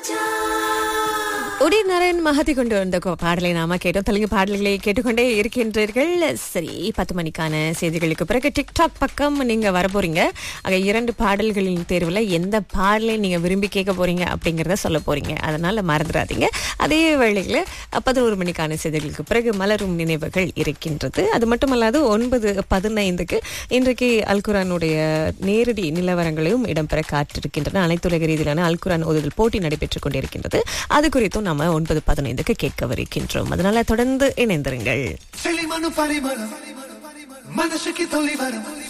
உடைய நாராயண் மகதி கொண்டு வந்த கொ- பாடலை நாம கேட்டோம் தெலுங்கு பாடல்களை கேட்டுக்கொண்டே இருக்கின்றீர்கள் சரி பத்து மணிக்கான செய்திகளுக்கு பிறகு டிக்டாக் பக்கம் நீங்க வர போறீங்க அங்க இரண்டு பாடல்களின் தேர்வுல எந்த பாடலை நீங்க விரும்பி கேட்க போறீங்க அப்படிங்கறத சொல்ல போறீங்க அதனால மறந்துடாதீங்க அதே வேளையில பதினோரு மணிக்கான செய்திகளுக்கு பிறகு மலரும் நினைவுகள் இருக்கின்றது அது மட்டுமல்லாது ஒன்பது பதினைந்துக்கு இன்றைக்கு அல்குரானுடைய நேரடி நிலவரங்களையும் இடம்பெற காத்திருக்கின்றன அனைத்துலக ரீதியிலான அல்குரான் ஓதுதல் போட்டி நடைபெற்றுக் கொண்டிருக்கின்றது அது குறித்தும் நாம ஒன்பது பதினைந்துக்கு கேட்கவிருக்கின்றோம் அதனால தொடர்ந்து இணைந்திருங்கள் செழிமனு பரிமளம் மனசுக்கு தொல்லை வரும்